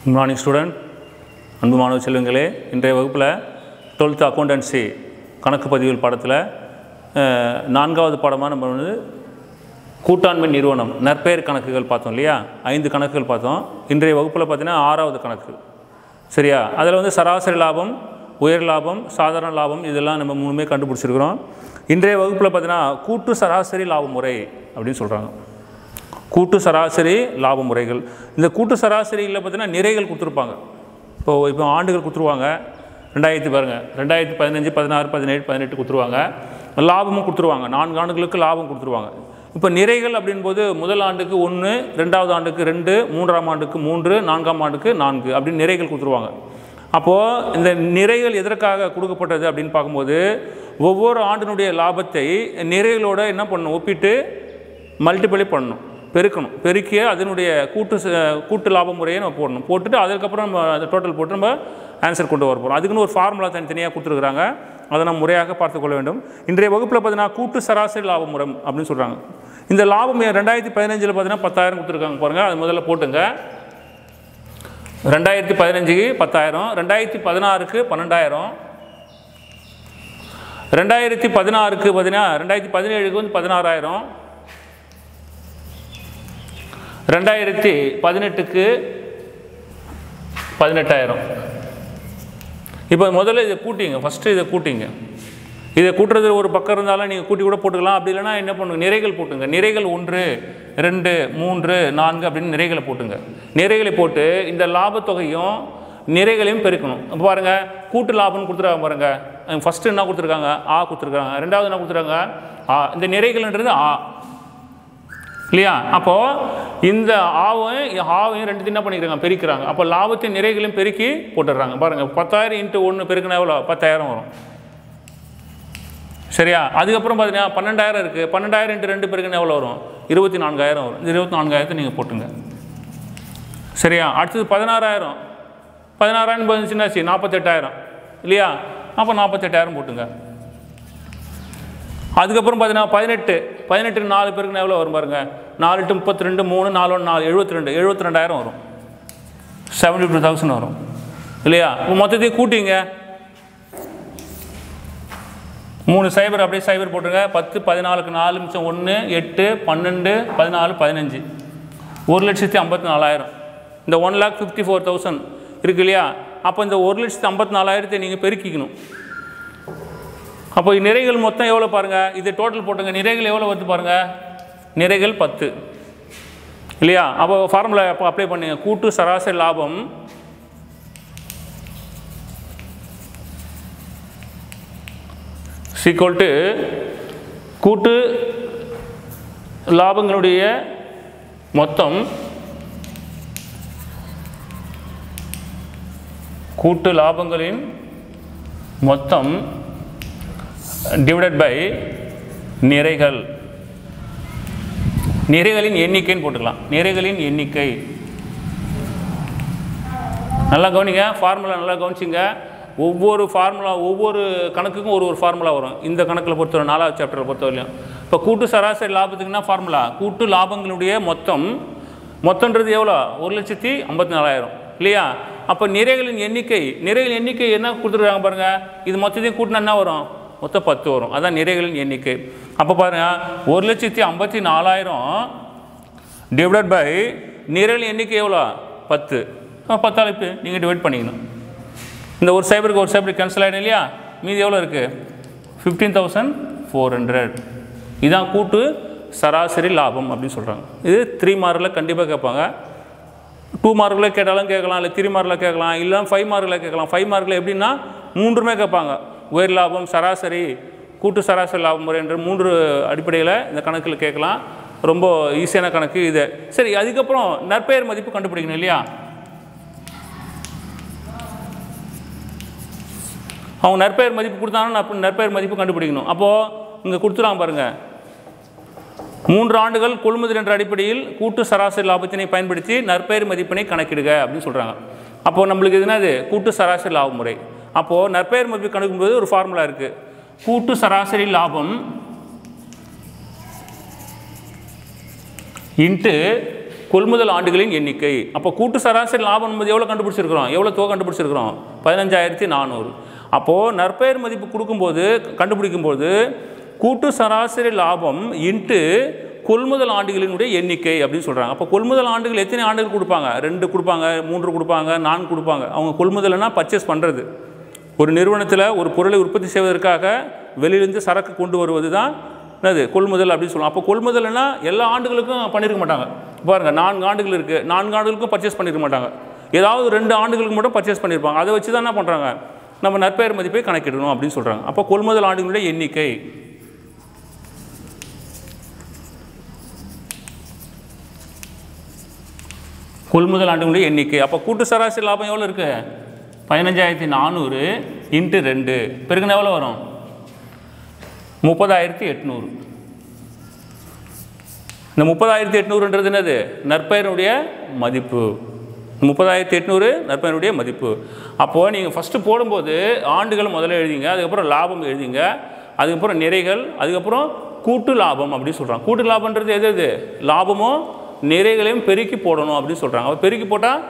good morning student அன்பு மாணவ செல்வங்களே இன்றைய வகுப்பில் டுவெல்த் அக்கௌண்டன்சி கணக்கு பதிவியல் பாடத்தில் அஹ், நான்காவது பாடமாக நம்ம வந்து கூட்டாண்மை நிறுவனம் நற்பெயர் கணக்குகள் பார்த்தோம் இல்லையா ஐந்து கணக்குகள் பார்த்தோம் இன்றைய வகுப்பில் பார்த்தீங்கன்னா ஆறாவது கணக்கு சரியா அதில் வந்து சராசரி லாபம் உயர் லாபம் சாதாரண லாபம் இதெல்லாம் நம்ம மூணுமே கண்டுபிடிச்சிருக்கிறோம் இன்றைய வகுப்பில் பார்த்தீங்கன்னா கூட்டு சராசரி லாப முறை அப்படின்னு சொல்கிறாங்க கூட்டு சராசரி லாப முறைகள் இந்த கூட்டு சராசரியில் பார்த்தீங்கன்னா நிறைகள் கொடுத்துருப்பாங்க இப்போ இப்போ ஆண்டுகள் கொடுத்துருவாங்க ரெண்டாயிரத்தி பாருங்கள் ரெண்டாயிரத்தி பதினஞ்சு பதினாறு பதினேழு பதினெட்டு கொடுத்துருவாங்க லாபமும் கொடுத்துருவாங்க நான்கு ஆண்டுகளுக்கு லாபம் கொடுத்துருவாங்க இப்போ நிறைகள் அப்படின்போது முதல் ஆண்டுக்கு ஒன்று ரெண்டாவது ஆண்டுக்கு ரெண்டு மூன்றாம் ஆண்டுக்கு மூன்று நான்காம் ஆண்டுக்கு நான்கு அப்படின்னு நிறைகள் கொடுத்துருவாங்க அப்போது இந்த நிறைகள் எதற்காக கொடுக்கப்பட்டது அப்படின்னு பார்க்கும்போது ஒவ்வொரு ஆண்டினுடைய லாபத்தை நிறைகளோட என்ன பண்ணணும் ஒப்பிட்டு மல்டிப்ளை பண்ணணும் பெருக்கணும் பெருக்கிய அதனுடைய கூட்டு ச- கூட்டு லாப முறையை நம்ம போடணும் போட்டுட்டு அதுக்கப்புறம் நம்ம அந்த டோட்டல் போட்டு நம்ம ஆன்சர் கொண்டு வர போகிறோம் அதுக்குன்னு ஒரு ஃபார்முலா தனித்தனியாக கொடுத்துருக்குறாங்க அதை நம்ம முறையாக பார்த்துக்கொள்ள வேண்டும் இன்றைய வகுப்பில் பார்த்தீங்கன்னா கூட்டு சராசரி லாப முறை அப்படின்னு சொல்கிறாங்க இந்த லாபம் ரெண்டாயிரத்தி பதினஞ்சில் பார்த்தீங்கன்னா பத்தாயிரம் கொடுத்துருக்காங்க பாருங்கள் அது முதல்ல போட்டுங்க ரெண்டாயிரத்தி பதினஞ்சுக்கு பத்தாயிரம் ரெண்டாயிரத்தி பதினாறுக்கு பன்னெண்டாயிரம் ரெண்டாயிரத்தி பதினாறுக்கு பார்த்தீங்கன்னா ரெண்டாயிரத்தி பதினேழுக்கு வந்து பதினாறாயிரம் ரெண்டாயிரத்தி பதினெட்டுக்கு பதினெட்டாயிரம் இப்போ முதல்ல இதை கூட்டிங்க ஃபஸ்ட்டு இதை கூட்டிங்க இதை கூட்டுறது ஒரு பக்கம் இருந்தாலும் நீங்கள் கூட்டி கூட போட்டுக்கலாம் அப்படி இல்லைன்னா என்ன பண்ணுங்க நிறைகள் போட்டுங்க நிறைகள் ஒன்று ரெண்டு மூன்று நான்கு அப்படின்னு நிறைகளை போட்டுங்க நிறைகளை போட்டு இந்த லாபத்தொகையும் நிறைகளையும் பெருக்கணும் இப்போ பாருங்கள் கூட்டு லாபம்னு கொடுத்துருக்காங்க பாருங்கள் ஃபஸ்ட்டு என்ன கொடுத்துருக்காங்க ஆ கொடுத்துருக்காங்க ரெண்டாவது என்ன கொடுத்துருக்காங்க ஆ இந்த நிறைகள்ன்றது ஆ இல்லையா அப்போது இந்த ஆவையும் ஆவையும் ரெண்டுத்தையும் என்ன பண்ணிக்கிறாங்க பெருக்கிறாங்க அப்போ லாபத்தின் நிறைகளையும் பெருக்கி போட்டுடுறாங்க பாருங்கள் பத்தாயிரம் இன்ட்டு ஒன்று பெருக்கினா எவ்வளோ பத்தாயிரம் வரும் சரியா அதுக்கப்புறம் பார்த்தீங்கன்னா பன்னெண்டாயிரம் இருக்குது பன்னெண்டாயிரம் இன்ட்டு ரெண்டு பெருக்குன்னா எவ்வளோ வரும் இருபத்தி நான்காயிரம் வரும் இந்த இருபத்தி நான்காயிரத்தை நீங்கள் போட்டுங்க சரியா அடுத்தது பதினாறாயிரம் பதினாறாயிரம் பதினஞ்சுனாச்சு நாற்பத்தெட்டாயிரம் இல்லையா அப்போ நாற்பத்தெட்டாயிரம் போட்டுங்க அதுக்கப்புறம் பார்த்தீங்கன்னா பதினெட்டு பதினெட்டு நாலு பேருக்கு எவ்வளோ வரும் பாருங்க நாலு டு முப்பத்தி ரெண்டு மூணு நாலு ஒன்று நாலு எழுபத்தி ரெண்டு எழுபத்தி ரெண்டாயிரம் வரும் செவன்டி டூ தௌசண்ட் வரும் இல்லையா இப்போ மொத்தத்தையும் கூட்டிங்க மூணு சைபர் அப்படியே சைபர் போட்டுருங்க பத்து பதினாலுக்கு நாலு நிமிஷம் ஒன்று எட்டு பன்னெண்டு பதினாலு பதினஞ்சு ஒரு லட்சத்தி ஐம்பத்தி நாலாயிரம் இந்த one lakh fifty four thousand இருக்கு இல்லையா அப்போ இந்த ஒரு லட்சத்தி ஐம்பத்தி நாலாயிரத்தை நீங்கள் பெருக்கிக்கணும் அப்போ நிறைகள் மொத்தம் எவ்வளோ பாருங்கள் இது டோட்டல் போட்டுங்க நிறைகள் எவ்வளோ வருது பாருங்கள் நிறைகள் பத்து இல்லையா அப்போ ஃபார்முலா அப்போ அப்ளை பண்ணுங்க கூட்டு சராசரி லாபம் சீக்வல் டு கூட்டு லாபங்களுடைய மொத்தம் கூட்டு லாபங்களின் மொத்தம் டிவைடட் பை நிறைகள் நிறைகளின் எண்ணிக்கைன்னு போட்டுக்கலாம் நிறைகளின் எண்ணிக்கை நல்லா கவனிங்க ஃபார்முலா நல்லா கவனிச்சிங்க ஒவ்வொரு ஃபார்முலா ஒவ்வொரு கணக்குக்கும் ஒரு ஒரு ஃபார்முலா வரும் இந்த கணக்கில் பொறுத்தவரை நாலாவது சாப்டரை பொறுத்தவரையிலும் இப்போ கூட்டு சராசரி லாபத்துக்கு என்ன ஃபார்முலா கூட்டு லாபங்களுடைய மொத்தம் மொத்தன்றது எவ்வளோ ஒரு லட்சத்தி ஐம்பத்தி நாலாயிரம் இல்லையா அப்போ நிறைகளின் எண்ணிக்கை நிறைகளின் எண்ணிக்கை என்ன கொடுத்துருக்காங்க பாருங்கள் இது மொத்தத்தையும் கூட்டினா என்ன வரும் மொத்தம் பத்து வரும் அதான் நிறைகளின் எண்ணிக்கை அப்போ பாருங்கள் ஒரு லட்சத்தி ஐம்பத்தி நாலாயிரம் டிவைட் பை நிறைகள் எண்ணிக்கை எவ்வளோ பத்து ஆ, பத்தால் இப்போ நீங்கள் டிவைட் பண்ணிக்கணும் இந்த ஒரு சைபருக்கு ஒரு சைபருக்கு கேன்சல் ஆகிடும் இல்லையா மீதி எவ்வளோ இருக்குது ஃபிஃப்டீன் தௌசண்ட் ஃபோர் ஹண்ட்ரட் இதான் கூட்டு சராசரி லாபம் அப்படின்னு சொல்கிறாங்க இது த்ரீ மார்க்கில் கண்டிப்பாக கேட்பாங்க டூ மார்க்கில் கேட்டாலும் கேட்கலாம் இல்லை த்ரீ மார்க்கில் கேட்கலாம் இல்லை ஃபைவ் மார்க்கில் கேட்கலாம் ஃபைவ் மார்க்கில் எப்படின்னா மூன்றுமே கேட்பாங்க உயர் லாபம் சராசரி கூட்டு சராசரி லாபம் முறை என்ற மூன்று அடிப்படையில் இந்த கணக்கில் கேட்கலாம் ரொம்ப ஈஸியான கணக்கு இது சரி அதுக்கப்புறம் நற்பெயர் மதிப்பு கண்டுபிடிக்கணும் இல்லையா அவங்க நற்பெயர் மதிப்பு கொடுத்தாங்கன்னா நற்ப- நற்பெயர் மதிப்பு கண்டுபிடிக்கணும் அப்போது இங்கே கொடுத்துருவாங்க பாருங்கள் மூன்று ஆண்டுகள் கொள்முதல் என்ற அடிப்படையில் கூட்டு சராசரி லாபத்தினை பயன்படுத்தி நற்பெயர் மதிப்பினை கணக்கிடுக அப்படின்னு சொல்கிறாங்க அப்போது நம்மளுக்கு இது என்னது கூட்டு சராசரி லாப முறை அப்போது நற்பெயர் மதிப்பு கணக்கும்போது ஒரு ஃபார்முலா இருக்குது கூட்டு சராசரி லாபம் இன்ட்டு கொள்முதல் ஆண்டுகளின் எண்ணிக்கை அப்போ கூட்டு சராசரி லாபம் நம்ம எவ்வளோ கண்டுபிடிச்சிருக்கிறோம் எவ்வளோ தொகை கண்டுபிடிச்சிருக்கிறோம் பதினஞ்சாயிரத்தி நானூறு அப்போது நற்பெயர் மதிப்பு கொடுக்கும்போது கண்டுபிடிக்கும்போது கூட்டு சராசரி லாபம் இன்ட்டு கொள்முதல் ஆண்டுகளினுடைய எண்ணிக்கை அப்படின்னு சொல்கிறாங்க அப்போ கொள்முதல் ஆண்டுகள் எத்தனை ஆண்டுகள் கொடுப்பாங்க ரெண்டு கொடுப்பாங்க மூன்று கொடுப்பாங்க நான்கு கொடுப்பாங்க அவங்க கொள்முதல்னா பர்ச்சேஸ் பண்ணுறது ஒரு நிறுவனத்தில் ஒரு பொருளை உற்பத்தி செய்வதற்காக வெளியிலேருந்து சரக்கு கொண்டு வருவது தான் என்னது கொள்முதல் அப்படின்னு சொல்லுவோம் அப்போ கொள்முதல்னா எல்லா ஆண்டுகளுக்கும் பண்ணியிருக்க மாட்டாங்க பாருங்கள் நான்கு ஆண்டுகள் இருக்குது நான்கு ஆண்டுகளுக்கும் பர்ச்சேஸ் பண்ணியிருக்க மாட்டாங்க ஏதாவது ரெண்டு ஆண்டுகளுக்கு மட்டும் பர்ச்சேஸ் பண்ணியிருப்பாங்க அதை வச்சு தான் என்ன பண்ணுறாங்க நம்ம நற்பெயர் மதிப்பை கணக்கிடணும் அப்படின்னு சொல்கிறாங்க அப்போ கொள்முதல் ஆண்டுகளுடைய எண்ணிக்கை கொள்முதல் ஆண்டுகளுடைய எண்ணிக்கை அப்போ கூட்டு சராசரி லாபம் எவ்வளோ இருக்குது பதினஞ்சாயிரத்தி நானூறு இன்ட்டு ரெண்டு பெருக்குன்னு எவ்வளோ வரும் முப்பதாயிரத்தி எட்நூறு இந்த முப்பதாயிரத்தி எட்நூறுன்றது என்னது நற்பெயருடைய மதிப்பு முப்பதாயிரத்தி எட்நூறு நற்பெயருடைய மதிப்பு அப்போது நீங்கள் ஃபஸ்ட்டு போடும்போது ஆண்டுகள் முதல்ல எழுதிங்க அதுக்கப்புறம் லாபம் எழுதிங்க அதுக்கப்புறம் நிறைகள் அதுக்கப்புறம் கூட்டு லாபம் அப்படின்னு சொல்கிறாங்க கூட்டு லாபம்ன்றது எது எது லாபமும் நிறைகளையும் பெருக்கி போடணும் அப்படின்னு சொல்கிறாங்க அப்போ பெருக்கி போட்டால்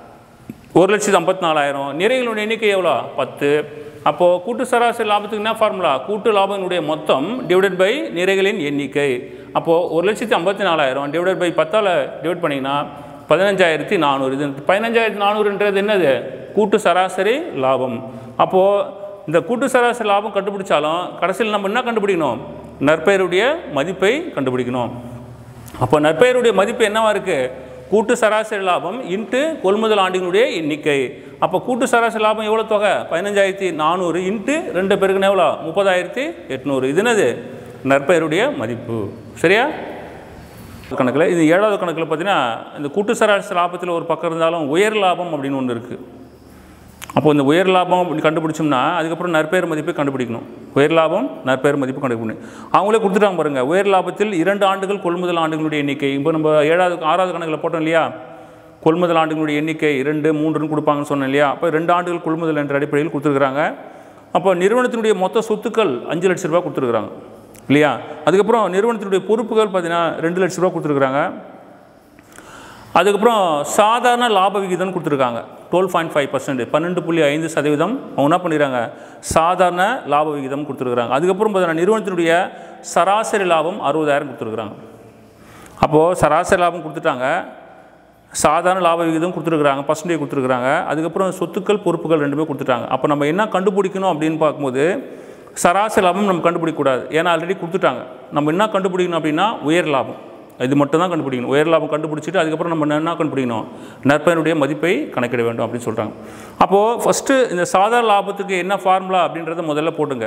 ஒரு லட்சத்து ஐம்பத்தி நாலாயிரம் நிறைகளுடைய எண்ணிக்கை எவ்வளோ பத்து அப்போது கூட்டு சராசரி லாபத்துக்கு என்ன ஃபார்முலா கூட்டு லாபத்தினுடைய மொத்தம் டிவைடட் பை நிறைகளின் எண்ணிக்கை அப்போது ஒரு லட்சத்தி ஐம்பத்தி நாலாயிரம் டிவைடட் பை பத்தால் டிவைட் பண்ணிங்கன்னா பதினஞ்சாயிரத்தி நானூறு இது பதினஞ்சாயிரத்தி நானூறுன்றது என்னது கூட்டு சராசரி லாபம் அப்போது இந்த கூட்டு சராசரி லாபம் கண்டுபிடிச்சாலும் கடைசியில் நம்ம என்ன கண்டுபிடிக்கணும் நற்பெயருடைய மதிப்பை கண்டுபிடிக்கணும் அப்போ நற்பெயருடைய மதிப்பு என்னவா இருக்குது கூட்டு சராசரி லாபம் இன்ட்டு கொள்முதல் ஆண்டினுடைய எண்ணிக்கை அப்போ கூட்டு சராசரி லாபம் எவ்வளோ தொகை பதினஞ்சாயிரத்தி நானூறு இன்ட்டு ரெண்டு பேருக்குன்னு எவ்வளோ முப்பதாயிரத்தி எட்நூறு இது என்னது நற்பெயருடைய மதிப்பு சரியா கணக்கில் இது ஏழாவது கணக்கில் பார்த்தீங்கன்னா இந்த கூட்டு சராசரி லாபத்தில் ஒரு பக்கம் இருந்தாலும் உயர் லாபம் அப்படின்னு ஒன்று இருக்குது அப்போ இந்த உயர் லாபம் அப்படி கண்டுபிடிச்சோம்னா அதுக்கப்புறம் நற்பெயர் மதிப்பை கண்டுபிடிக்கணும் உயர் லாபம் நற்பெயர் மதிப்பு கண்டுபிடிக்கணும் அவங்களே கொடுத்துட்டாங்க பாருங்க உயர் லாபத்தில் இரண்டு ஆண்டுகள் கொள்முதல் ஆண்டுகளுடைய எண்ணிக்கை இப்போ நம்ம ஏழாவது ஆறாவது கணக்கில் போட்டோம் இல்லையா கொள்முதல் ஆண்டுகளுடைய எண்ணிக்கை இரண்டு மூன்றுன்னு கொடுப்பாங்கன்னு சொன்னேன் இல்லையா அப்போ ரெண்டு ஆண்டுகள் கொள்முதல் என்ற அடிப்படையில் கொடுத்துருக்குறாங்க அப்போ நிறுவனத்தினுடைய மொத்த சொத்துக்கள் அஞ்சு லட்ச ரூபா கொடுத்துருக்குறாங்க இல்லையா அதுக்கப்புறம் நிறுவனத்தினுடைய பொறுப்புகள் பார்த்தீங்கன்னா ரெண்டு லட்ச ரூபா கொடுத்துருக்குறாங்க அதுக்கப்புறம் சாதாரண லாப விகிதம் கொடுத்துருக்காங்க டுவெல் பாயிண்ட் ஃபைவ் பர்சன்ட் பன்னெண்டு புள்ளி ஐந்து சதவீதம் அவங்க என்ன பண்ணிடுறாங்க சாதாரண லாப விகிதம் கொடுத்துருக்குறாங்க அதுக்கப்புறம் பார்த்தீங்கன்னா நிறுவனத்தினுடைய சராசரி லாபம் அறுபதாயிரம் கொடுத்துருக்குறாங்க அப்போது சராசரி லாபம் கொடுத்துட்டாங்க சாதாரண லாப விகிதம் கொடுத்துருக்குறாங்க பர்சன்டேஜ் கொடுத்துருக்குறாங்க அதுக்கப்புறம் சொத்துக்கள் பொறுப்புகள் ரெண்டுமே கொடுத்துட்டாங்க அப்போ நம்ம என்ன கண்டுபிடிக்கணும் அப்படின்னு பார்க்கும்போது சராசரி லாபம் நம்ம கண்டுபிடிக்கக்கூடாது ஏன்னா ஆல்ரெடி கொடுத்துட்டாங்க நம்ம என்ன கண்டுபிடிக்கணும் அப்படின்னா உயர் லாபம் இது மட்டும் தான் கண்டுபிடிக்கணும் உயர் லாபம் கண்டுபிடிச்சிட்டு அதுக்கப்புறம் நம்ம என்ன கண்டுபிடிக்கணும் நற்பயனுடைய மதிப்பை கணக்கிட வேண்டும் அப்படின்னு சொல்கிறாங்க அப்போது ஃபஸ்ட்டு இந்த சாதாரண லாபத்துக்கு என்ன ஃபார்முலா அப்படின்றத முதல்ல போட்டுங்க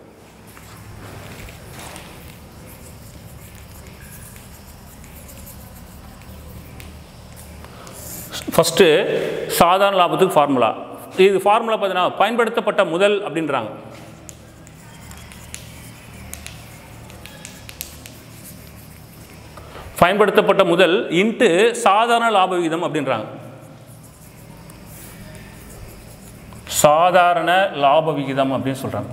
ஃபஸ்ட்டு சாதாரண லாபத்துக்கு ஃபார்முலா இது ஃபார்முலா பார்த்தீங்கன்னா பயன்படுத்தப்பட்ட முதல் அப்படின்றாங்க பயன்படுத்தப்பட்ட முதல் இன்ட்டு சாதாரண லாப விகிதம் அப்படின்றாங்க சாதாரண லாப விகிதம் அப்படின்னு சொல்கிறாங்க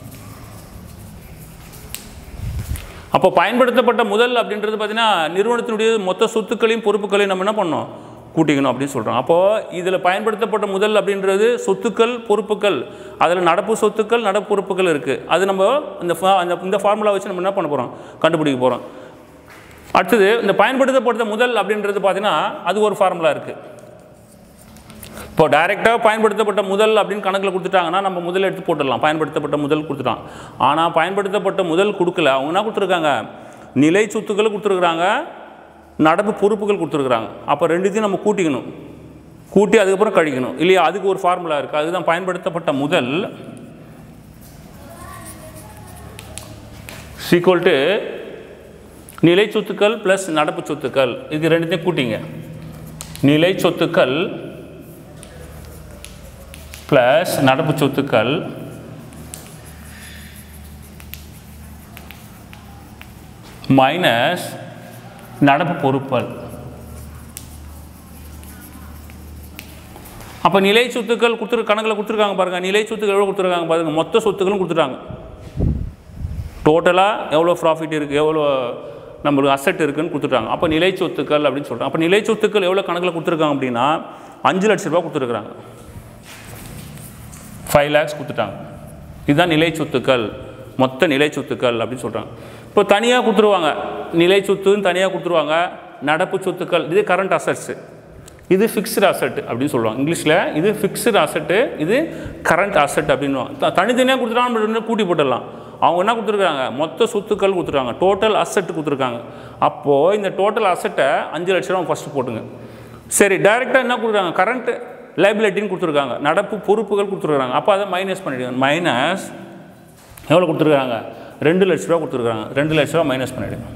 அப்போ பயன்படுத்தப்பட்ட முதல் அப்படின்றது பார்த்தீங்கன்னா நிறுவனத்தினுடைய மொத்த சொத்துக்களையும் பொறுப்புகளையும் நம்ம என்ன பண்ணோம் கூட்டிக்கணும் அப்படின்னு சொல்கிறோம் அப்போது இதில் பயன்படுத்தப்பட்ட முதல் அப்படின்றது சொத்துக்கள் பொறுப்புகள் அதில் நடப்பு சொத்துக்கள் நடப்பு பொறுப்புகள் இருக்குது அது நம்ம இந்த ஃபா- அந்த இந்த ஃபார்முலா வச்சு நம்ம என்ன பண்ண போகிறோம் கண்டுபிடிக்க போகிறோம் அடுத்தது இந்த பயன்படுத்தப்பட்ட முதல் அப்படின்றது பார்த்தீங்கன்னா அது ஒரு ஃபார்முலா இருக்குது இப்போ டைரெக்டாக பயன்படுத்தப்பட்ட முதல் அப்படின்னு கணக்கில் கொடுத்துட்டாங்கன்னா நம்ம முதல் எடுத்து போட்டுடலாம் பயன்படுத்தப்பட்ட முதல் கொடுத்துட்டான் ஆனால் பயன்படுத்தப்பட்ட முதல் கொடுக்கல அவங்க என்ன கொடுத்துருக்காங்க நிலை சொத்துக்களை கொடுத்துருக்குறாங்க நடப்பு பொறுப்புகள் கொடுத்துருக்குறாங்க அப்போ ரெண்டுத்தையும் நம்ம கூட்டிக்கணும் கூட்டி அதுக்கப்புறம் கழிக்கணும் இல்லையா அதுக்கு ஒரு ஃபார்முலா இருக்குது அதுதான் பயன்படுத்தப்பட்ட முதல் சீக்குவல் டு நிலை சொத்துக்கள் ப்ளஸ் நடப்பு சொத்துக்கள் இது ரெண்டுத்தையும் கூட்டிங்க நிலை சொத்துக்கள் ப்ளஸ் நடப்பு சொத்துக்கள் மைனஸ் நடப்பு பொறுப்புகள் அப்போ நிலை சொத்துக்கள் கொடுத்துரு கணக்கில் கொடுத்துருக்காங்க பாருங்க நிலை சொத்துக்கள் எவ்வளோ கொடுத்துருக்காங்க பாருங்க மொத்த சொத்துக்களும் கொடுத்துட்டாங்க டோட்டலாக எவ்வளோ ப்ராஃபிட் இருக்குது எவ்வளோ நம்மளுக்கு அசெட் இருக்குன்னு கொடுத்துட்டாங்க அப்போ நிலை சொத்துக்கள் அப்படின்னு சொல்கிறாங்க அப்போ நிலை சொத்துக்கள் எவ்வளோ கணக்கில் கொடுத்துருக்காங்க அப்படின்னா அஞ்சு லட்ச ரூபா கொடுத்துருக்குறாங்க ஃபைவ் லேக்ஸ் கொடுத்துட்டாங்க இதுதான் நிலை சொத்துக்கள் மொத்த நிலை சொத்துக்கள் அப்படின்னு சொல்கிறாங்க இப்போ தனியாக கொடுத்துருவாங்க நிலை சொத்துன்னு தனியாக கொடுத்துருவாங்க நடப்பு சொத்துக்கள் இது கரண்ட் அசட்ஸு இது ஃபிக்ஸ்டு அசட் அப்படின்னு சொல்லுவாங்க இங்கிலீஷில் இது ஃபிக்ஸ்டு அசட்டு இது கரண்ட் அசட் அப்படின்னு தனித்தனியாக கொடுத்துட்டா நம்ம ரெண்டும் கூட்டி போட்டுடலாம் அவங்க என்ன கொடுத்துருக்காங்க மொத்த சொத்துக்கள் கொடுத்துருக்காங்க டோட்டல் அசட் கொடுத்துருக்காங்க அப்போது இந்த டோட்டல் அசட்டை அஞ்சு லட்ச ரூபா ஃபஸ்ட்டு போட்டுங்க சரி டைரெக்டாக என்ன கொடுக்குறாங்க கரண்ட் லைபிலிட்டின்னு கொடுத்துருக்காங்க நடப்பு பொறுப்புகள் கொடுத்துருக்காங்க அப்போ அதை மைனஸ் பண்ணிடுங்க மைனஸ் எவ்வளோ கொடுத்துருக்காங்க ரெண்டு லட்ச ரூபா கொடுத்துருக்காங்க ரெண்டு லட்ச ரூபா மைனஸ் பண்ணிவிடுங்க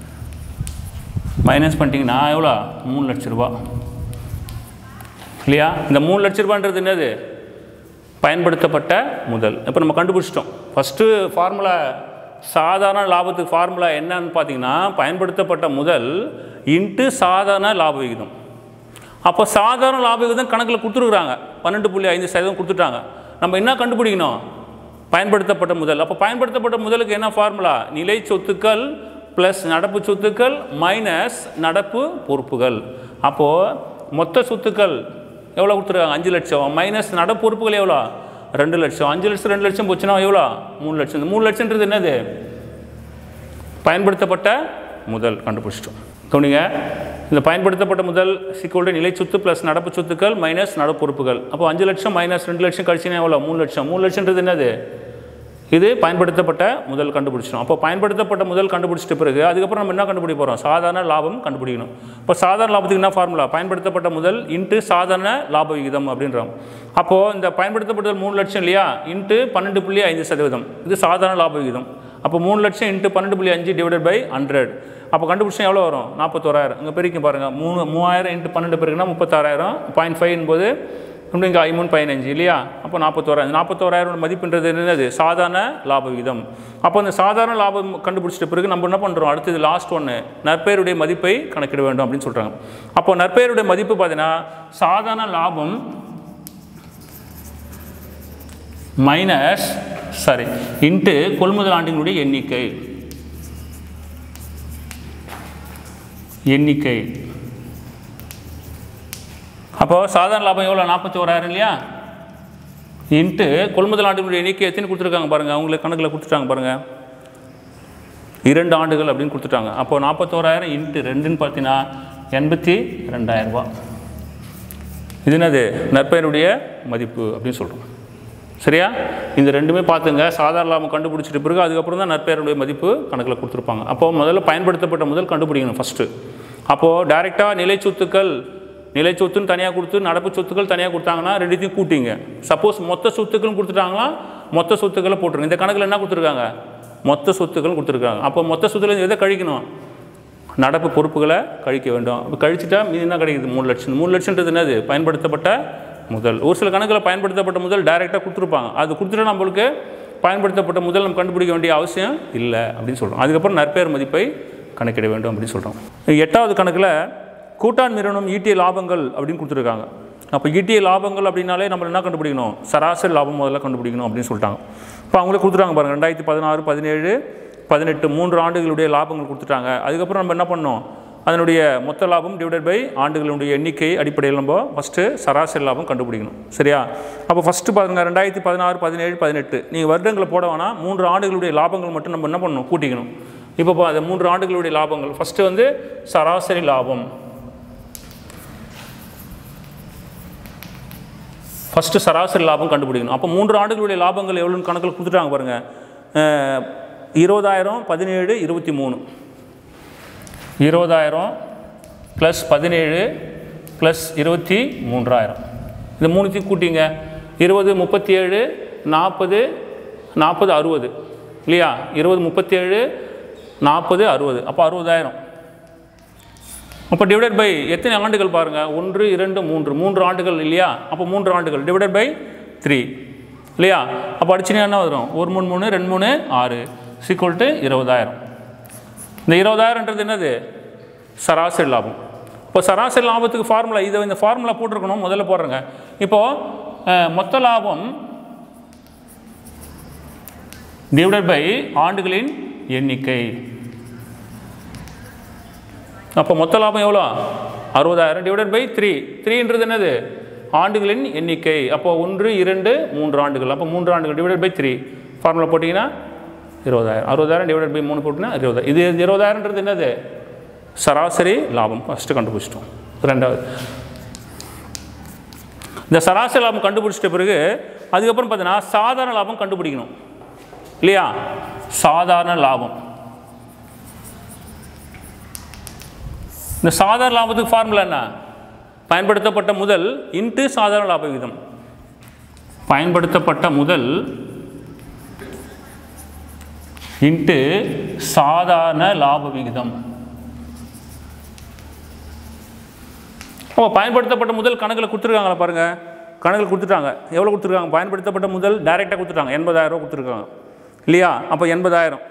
மைனஸ் பண்ணிட்டீங்கன்னா எவ்வளோ மூணு லட்ச ரூபா இல்லையா இந்த மூணு லட்ச ரூபான்றது என்னது பயன்படுத்தப்பட்ட முதல் இப்போ நம்ம கண்டுபிடிச்சிட்டோம் ஃபஸ்ட்டு ஃபார்முலா சாதாரண லாபத்துக்கு ஃபார்முலா என்னன்னு பார்த்தீங்கன்னா பயன்படுத்தப்பட்ட முதல் இன்ட்டு சாதாரண லாப விகிதம் அப்போ சாதாரண லாப விகிதம் கணக்கில் கொடுத்துருக்குறாங்க பன்னெண்டு புள்ளி ஐந்து சதவீதம் கொடுத்துட்டாங்க நம்ம என்ன கண்டுபிடிக்கணும் பயன்படுத்தப்பட்ட முதல் அப்போ பயன்படுத்தப்பட்ட முதலுக்கு என்ன ஃபார்முலா நிலை சொத்துக்கள் ப்ளஸ் நடப்பு சொத்துக்கள் மைனஸ் நடப்பு பொறுப்புகள் அப்போது மொத்த சொத்துக்கள் எவ்வளோ கொடுத்துருக்காங்க அஞ்சு லட்சம் மைனஸ் நடப்பு பொறுப்புகள் எவ்வளோ ரெண்டு லட்சம் அஞ்சு லட்சம் ரெண்டு லட்சம் போச்சுன்னா எவ்வளோ மூணு லட்சம் இந்த மூணு லட்சம்ன்றது என்னது பயன்படுத்தப்பட்ட முதல் கண்டுபிடிச்சிட்டோம் கவனிங்க இந்த பயன்படுத்தப்பட்ட முதல் சிக்கோல்டு நிலை சொத்து ப்ளஸ் நடப்பு சொத்துக்கள் மைனஸ் நடப்பு பொறுப்புகள் அப்போ அஞ்சு லட்சம் மைனஸ் ரெண்டு லட்சம் கழிச்சுன்னா எவ்வளோ மூணு லட்சம் மூணு லட்சம்ன்றது என்னது இது பயன்படுத்தப்பட்ட முதல் கண்டுபிடிச்சிடும் அப்போ பயன்படுத்தப்பட்ட முதல் கண்டுபிடிச்சிட்ட பிறகு அதுக்கப்புறம் நம்ம என்ன கண்டுபிடிக்க போகிறோம் சாதாரண லாபம் கண்டுபிடிக்கணும் இப்போ சாதாரண லாபத்துக்கு என்ன ஃபார்முலா பயன்படுத்தப்பட்ட முதல் இன்ட்டு சாதாரண லாப விகிதம் அப்படின்றோம் அப்போது இந்த பயன்படுத்தப்பட்ட மூணு லட்சம் இல்லையா இன்ட்டு பன்னெண்டு புள்ளி ஐந்து சதவீதம் இது சாதாரண லாப விகிதம் அப்போ மூணு லட்சம் இன்ட்டு பன்னெண்டு புள்ளி அஞ்சு டிவைடட் பை ஹண்ட்ரட் அப்போ கண்டுபிடிச்சா எவ்வளோ வரும் நாற்பத்தோராயிரம் இங்கே பெருக்கி பாருங்கள் மூணு மூவாயிரம் இன்ட்டு பன்னெண்டு பெருக்குன்னா முப்பத்தாறாயிரம் பாயிண்ட் ஃபைவ் போது இன்னும் இங்கே ஐமூணு பதினஞ்சு இல்லையா அப்போ நாற்பத்தோராயிரம் நாற்பத்தோராயிரம் மதிப்புன்றது என்னது சாதாரண லாப விகிதம் அப்போ அந்த சாதாரண லாபம் கண்டுபிடிச்சிட்ட பிறகு நம்ம என்ன பண்ணுறோம் அடுத்தது லாஸ்ட் ஒன்று நற்பெயருடைய மதிப்பை கணக்கிட வேண்டும் அப்படின்னு சொல்கிறாங்க அப்போ நற்பெயருடைய மதிப்பு பார்த்தீங்கன்னா சாதாரண லாபம் மைனஸ் சாரி இன்ட்டு கொள்முதல் ஆண்டினுடைய எண்ணிக்கை எண்ணிக்கை அப்போ சாதாரண லாபம் எவ்வளோ நாற்பத்தி ஓராயிரம் இல்லையா இன்ட்டு கொள்முதல் ஆண்டுகளுடைய எண்ணிக்கை எத்தனை கொடுத்துருக்காங்க பாருங்கள் அவங்களுக்கு கணக்கில் கொடுத்துட்டாங்க பாருங்கள் இரண்டு ஆண்டுகள் அப்படின்னு கொடுத்துட்டாங்க அப்போ நாற்பத்தோராயிரம் இன்ட்டு ரெண்டுன்னு பார்த்தீங்கன்னா எண்பத்தி ரெண்டாயிரரூபா இது என்னது நற்பெயருடைய மதிப்பு அப்படின்னு சொல்கிறோம் சரியா இந்த ரெண்டுமே பார்த்துங்க சாதாரண லாபம் கண்டுபிடிச்சிட்ட பிறகு அதுக்கப்புறம் தான் நற்பெயருடைய மதிப்பு கணக்கில் கொடுத்துருப்பாங்க அப்போது முதல்ல பயன்படுத்தப்பட்ட முதல் கண்டுபிடிக்கணும் ஃபஸ்ட்டு அப்போது டைரெக்டாக நிலை சொத்துக்கள் நிலை சொத்துன்னு தனியாக கொடுத்து நடப்பு சொத்துக்கள் தனியாக கொடுத்தாங்கன்னா ரெண்டுத்தையும் கூட்டிங்க சப்போஸ் மொத்த சொத்துக்களும் கொடுத்துட்டாங்களா மொத்த சொத்துக்களை போட்டுருங்க இந்த கணக்கில் என்ன கொடுத்துருக்காங்க மொத்த சொத்துக்கள் கொடுத்துருக்காங்க அப்போ மொத்த சொத்துக்கள் எதை கழிக்கணும் நடப்பு பொறுப்புகளை கழிக்க வேண்டும் அப்போ கழிச்சிட்டா மீதி என்ன கிடைக்குது மூணு லட்சம் மூணு லட்சம்ன்றது என்னது பயன்படுத்தப்பட்ட முதல் ஒரு சில கணக்கில் பயன்படுத்தப்பட்ட முதல் டைரெக்டாக கொடுத்துருப்பாங்க அது கொடுத்துட்டா நம்மளுக்கு பயன்படுத்தப்பட்ட முதல் நம்ம கண்டுபிடிக்க வேண்டிய அவசியம் இல்லை அப்படின்னு சொல்கிறோம் அதுக்கப்புறம் நற்பெயர் மதிப்பை கணக்கிட வேண்டும் அப்படின்னு சொல்கிறோம் எட்டாவது கணக்கில் கூட்டான் நிறுவனம் ஈட்டிய லாபங்கள் அப்படின்னு கொடுத்துருக்காங்க அப்போ ஈட்டிய லாபங்கள் அப்படின்னாலே நம்ம என்ன கண்டுபிடிக்கணும் சராசரி லாபம் முதல்ல கண்டுபிடிக்கணும் அப்படின்னு சொல்லிட்டாங்க இப்போ அவங்களே கொடுத்துட்டாங்க பாருங்கள் ரெண்டாயிரத்தி பதினாறு பதினேழு பதினெட்டு மூன்று ஆண்டுகளுடைய லாபங்கள் கொடுத்துட்டாங்க அதுக்கப்புறம் நம்ம என்ன பண்ணோம் அதனுடைய மொத்த லாபம் டிவைடட் பை ஆண்டுகளுடைய எண்ணிக்கை அடிப்படையில் நம்ம ஃபஸ்ட்டு சராசரி லாபம் கண்டுபிடிக்கணும் சரியா அப்போ ஃபஸ்ட்டு பாருங்கள் ரெண்டாயிரத்தி பதினாறு பதினேழு பதினெட்டு நீங்கள் வருடங்களை போட வேணாம் மூன்று ஆண்டுகளுடைய லாபங்கள் மட்டும் நம்ம என்ன பண்ணணும் கூட்டிக்கணும் இப்போ பா- அந்த மூன்று ஆண்டுகளுடைய லாபங்கள் ஃபஸ்ட்டு வந்து சராசரி லாபம் ஃபஸ்ட்டு சராசரி லாபம் கண்டுபிடிக்கணும் அப்போ மூன்று ஆண்டுகளுடைய லாபங்கள் எவ்வளோன்னு கணக்கில் கொடுத்துட்டாங்க பாருங்கள் அஹ், இருபதாயிரம் பதினேழு இருபத்தி மூணு இருபதாயிரம் ப்ளஸ் பதினேழு ப்ளஸ் இருபத்தி மூன்றாயிரம் இந்த மூணுத்தையும் கூட்டிங்க இருபது முப்பத்தி ஏழு நாற்பது நாற்பது அறுபது இல்லையா இருபது முப்பத்தி ஏழு நாற்பது அறுபது அப்போ அறுபதாயிரம் அப்போ டிவைடட் பை எத்தனை ஆண்டுகள் பாருங்கள் ஒன்று இரண்டு மூன்று மூன்று ஆண்டுகள் இல்லையா அப்போ மூன்று ஆண்டுகள் டிவைடட் பை த்ரீ இல்லையா அப்போ அடிச்சுனா என்ன வரும் ஒரு மூணு மூணு ரெண்டு மூணு ஆறு சீக்குவல் டு இருபதாயிரம் இந்த இருபதாயிரன்றது என்னது சராசரி லாபம் இப்போ சராசரி லாபத்துக்கு ஃபார்முலா இதை இந்த ஃபார்முலா போட்டிருக்கணும் முதல்ல போடுறேங்க இப்போது மொத்த லாபம் டிவைடட் பை ஆண்டுகளின் எண்ணிக்கை அப்போ மொத்த லாபம் எவ்வளோ அறுபதாயிரம் டிவைடட் பை த்ரீ த்ரீன்றது என்னது ஆண்டுகளின் எண்ணிக்கை அப்போ ஒன்று இரண்டு மூன்று ஆண்டுகள் அப்போ மூன்று ஆண்டுகள் டிவைடட் பை த்ரீ ஃபார்முலா போட்டிங்கன்னா இருபதாயிரம் அறுபதாயிரம் டிவைடட் பை மூணு போட்டிங்கன்னா இருபதாயிரம் இது இருபதாயிரன்றது என்னது சராசரி லாபம் ஃபஸ்ட்டு கண்டுபிடிச்சிட்டோம் ரெண்டாவது இந்த சராசரி லாபம் கண்டுபிடிச்சிட்ட பிறகு அதுக்கப்புறம் பார்த்தீங்கன்னா சாதாரண லாபம் கண்டுபிடிக்கணும் இல்லையா சாதாரண லாபம் இந்த சாதாரண லாபத்துக்கு ஃபார்முலா என்ன பயன்படுத்தப்பட்ட முதல் இன்ட்டு சாதாரண லாப விகிதம் பயன்படுத்தப்பட்ட முதல் இன்ட்டு சாதாரண லாப விகிதம் அப்போ பயன்படுத்தப்பட்ட முதல் கணக்கில் கொடுத்துருக்காங்களா பாருங்கள் கணக்கில் கொடுத்துட்டாங்க எவ்வளோ கொடுத்துருக்காங்க பயன்படுத்தப்பட்ட முதல் டைரெக்டாக கொடுத்துட்டாங்க எண்பதாயிரம் ரூபா கொடுத்துருக்காங்க இல்லையா அப்போ எண்பதாயிரம்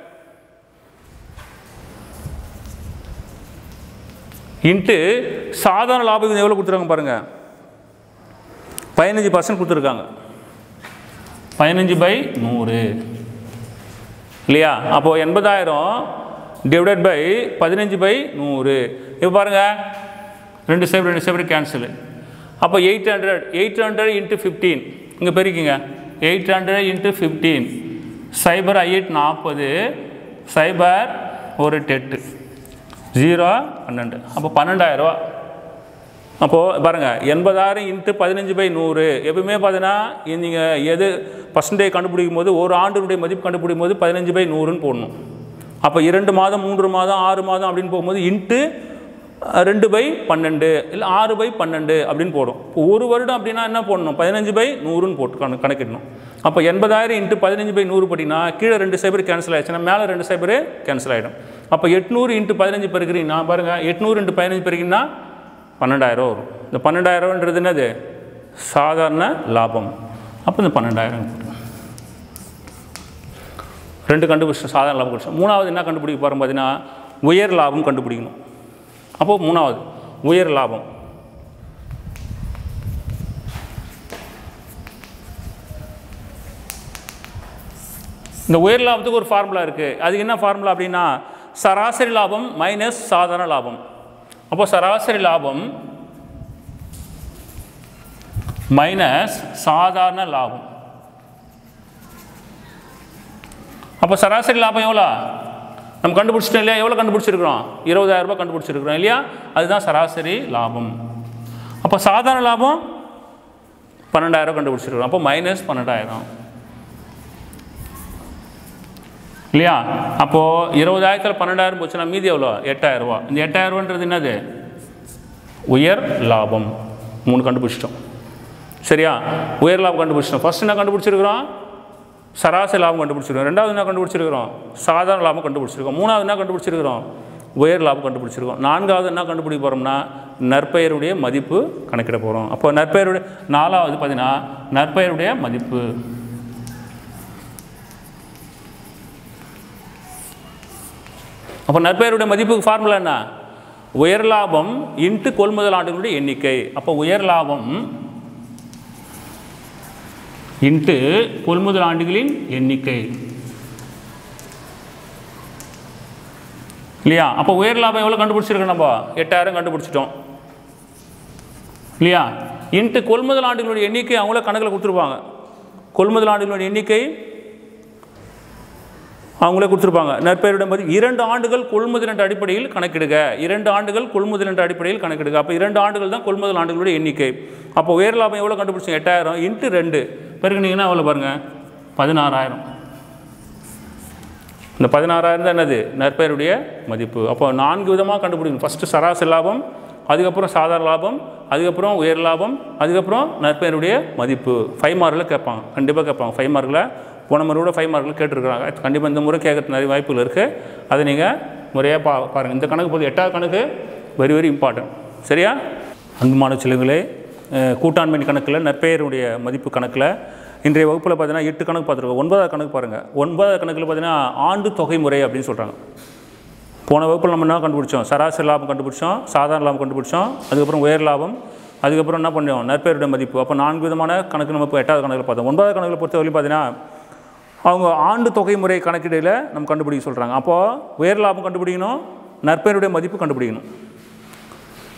இன்ட்டு சாதாரண லாப விகிதம் எவ்வளோ கொடுத்துருக்காங்க பாருங்கள் பதினஞ்சு பர்சன்ட் கொடுத்துருக்காங்க பதினஞ்சு பை நூறு இல்லையா அப்போது எண்பதாயிரம் டிவைடட் பை பதினஞ்சு பை நூறு இப்போ பாருங்கள் ரெண்டு சைடு ரெண்டு சைடு கேன்சலு அப்போ eight hundred eight hundred into fifteen இங்கே பெருக்கிங்க எயிட் ஹண்ட்ரட் இன்ட்டு ஃபிஃப்டீன் சைபர் ஐஎட் நாற்பது சைபர் ஒரு டெட்டு ஜீரோ பன்னெண்டு அப்போ பன்னெண்டாயிரரூவா அப்போது பாருங்கள் எண்பதாயிரம் இன்ட்டு பதினஞ்சு பை நூறு எப்பவுமே பார்த்தீங்கன்னா நீங்கள் எது பர்சன்டேஜ் கண்டுபிடிக்கும் போது ஒரு ஆண்டினுடைய மதிப்பு கண்டுபிடிக்கும் போது பதினஞ்சு பை நூறுன்னு போடணும் அப்போ இரண்டு மாதம் மூன்று மாதம் ஆறு மாதம் அப்படின்னு போகும்போது இன்ட்டு அஹ், ரெண்டு பை பன்னெண்டு இல்லை ஆறு பை பன்னெண்டு அப்படின்னு போடும் இப்போ ஒரு வருடம் அப்படின்னா என்ன போடணும் பதினஞ்சு பை நூறுன்னு போட்டு கண கணக்கிடணும் அப்போ எண்பதாயிரம் இன்ட்டு பதினஞ்சு பை நூறு போட்டிங்கன்னா கீழே ரெண்டு சைபர் கேன்சல் ஆயிடுச்சுன்னா மேலே ரெண்டு சைபர் கேன்சல் ஆகிடும் அப்போ எட்நூறு இன்ட்டு பதினஞ்சு பெருக்கிறீங்கன்னா பாருங்கள் எட்நூறு இன்ட்டு பதினஞ்சு பெருக்கிறீங்கன்னா பன்னெண்டாயிரம் வரும் இந்த பன்னெண்டாயிரம்ன்றது என்னது சாதாரண லாபம் அப்போ இந்த பன்னெண்டாயிரம் ரெண்டு கண்டுபிடிச்சோம் சாதாரண லாபம் கண்டுபிடிச்சோம் மூணாவது என்ன கண்டுபிடிக்க போகிறோம் பார்த்தீங்கன்னா உயர் லாபம் கண்டுபிடிக்கணும் அப்போது மூணாவது உயர் லாபம் இந்த உயர் லாபத்துக்கு ஒரு ஃபார்முலா இருக்குது அதுக்கு என்ன ஃபார்முலா அப்படின்னா சராசரி லாபம் மைனஸ் சாதாரண லாபம் அப்போ சராசரி லாபம் மைனஸ் சாதாரண லாபம் அப்போ சராசரி லாபம் எவ்வளோ நம்ம கண்டுபிடிச்சிட்டோம் இல்லையா எவ்வளோ கண்டுபிடிச்சிருக்கிறோம் இருபதாயிரம் ரூபாய் கண்டுபிடிச்சிருக்கிறோம் இல்லையா அதுதான் சராசரி லாபம் அப்போ சாதாரண லாபம் பன்னெண்டாயிரம் கண்டுபிடிச்சிருக்கிறோம் அப்போ மைனஸ் பன்னெண்டாயிரம் இல்லையா அப்போது இருபதாயிரத்தில் பன்னெண்டாயிரம் போச்சுன்னா மீதி எவ்வளோ எட்டாயிரம் ரூபா இந்த எட்டாயிரம் ரூபான்றது என்னது உயர் லாபம் மூணு கண்டுபிடிச்சிட்டோம் சரியா உயர் லாபம் கண்டுபிடிச்சிட்டோம் ஃபர்ஸ்ட் என்ன கண்டுபிடிச்சிருக்கிறோம் சராசரி லாபம் கண்டுபிடிச்சிருக்கோம் ரெண்டாவது என்ன கண்டுபிடிச்சிருக்கிறோம் சாதாரண லாபம் கண்டுபிடிச்சிருக்கோம் மூணாவது என்ன கண்டுபிடிச்சிருக்கிறோம் உயர் லாபம் கண்டுபிடிச்சிருக்கோம் நான்காவது என்ன கண்டுபிடிக்க போகிறோம்னா நற்பெயருடைய மதிப்பு கணக்கிட போகிறோம் அப்போ நற்பெயருடைய நாலாவது பார்த்தீங்கன்னா நற்பெயருடைய மதிப்பு அப்போ நற்பெயருடைய மதிப்புக்கு ஃபார்முலா என்ன உயர் லாபம் இன்ட்டு கொள்முதல் ஆண்டுகளுடைய எண்ணிக்கை அப்போ உயர் லாபம் இன்ட்டு கொள்முதல் ஆண்டுகளின் எண்ணிக்கை இல்லையா அப்போ உயர் லாபம் எவ்வளோ கண்டுபிடிச்சிருக்கோம் நம்ம எட்டாயிரம் கண்டுபிடிச்சிட்டோம் இல்லையா இன்ட்டு கொள்முதல் ஆண்டுகளுடைய எண்ணிக்கை அவங்களே கணக்கில் கொடுத்துருப்பாங்க கொள்முதல் ஆண்டுகளுடைய எண்ணிக்கை அவங்களே கொடுத்துருப்பாங்க நற்பெயருடைய மதிப்பு இரண்டு ஆண்டுகள் கொள்முதல் என்ற அடிப்படையில் கணக்கிடுக இரண்டு ஆண்டுகள் கொள்முதல் என்ற அடிப்படையில் கணக்கிடுக அப்போ இரண்டு ஆண்டுகள் தான் கொள்முதல் ஆண்டுகளுடைய எண்ணிக்கை அப்போ உயர் லாபம் எவ்வளோ கண்டுபிடிச்சோம் எட்டாயிரம் இன்ட்டு ரெண்டு பெருக்குனீங்கன்னா எவ்வளோ பாருங்கள் பதினாறாயிரம் இந்த பதினாறாயிரம் தான் என்னது நற்பெயருடைய மதிப்பு அப்போ நான்கு விதமாக கண்டுபிடிக்கணும் ஃபஸ்ட்டு சராசரி லாபம் அதுக்கப்புறம் சாதாரண லாபம் அதுக்கப்புறம் உயர் லாபம் அதுக்கப்புறம் நற்பெயருடைய மதிப்பு ஃபைவ் மார்க்கில் கேட்பாங்க கண்டிப்பாக கேட்பாங்க ஃபைவ் மார்க்கில் போன முறை கூட ஃபைவ் மார்க்கில் கேட்டிருக்கிறாங்க கண்டிப்பாக இந்த முறை கேட்கறது நிறைய வாய்ப்புகள் இருக்குது அதை நீங்கள் முறையாக பா பாருங்கள் இந்த கணக்கு போது எட்டாவது கணக்கு வெரி வெரி இம்பார்ட்டன்ட் சரியா அன்புமான செல்லுங்களே அஹ், கூட்டாண்மை கணக்கில் நற்பெயருடைய மதிப்பு கணக்கில் இன்றைய வகுப்பில் பார்த்தீங்கன்னா எட்டு கணக்கு பார்த்துருக்கோம் ஒன்பதாவது கணக்கு பாருங்கள் ஒன்பதாவது கணக்கில் பார்த்தீங்கன்னா ஆண்டு தொகை முறை அப்படின்னு சொல்கிறாங்க போன வகுப்பில் நம்ம என்ன கண்டுபிடிச்சோம் சராசரி லாபம் கண்டுபிடிச்சோம் சாதாரண லாபம் கண்டுபிடிச்சோம் அதுக்கப்புறம் உயர் லாபம் அதுக்கப்புறம் என்ன பண்ணோம் நற்பெயருடைய மதிப்பு அப்போ நான்கு விதமான கணக்கு நம்ம இப்போ எட்டாவது கணக்கில் பார்த்தோம் ஒன்பதாவது கணக்கில் பொறுத்தவரையும் பார்த்தீங்கன்னா அவங்க ஆண்டு தொகை முறை கணக்கீடுல நம்ம கண்டுபிடிக்க சொல்கிறாங்க அப்போது உயர் லாபம் கண்டுபிடிக்கணும் நற்பெயருடைய மதிப்பு கண்டுபிடிக்கணும்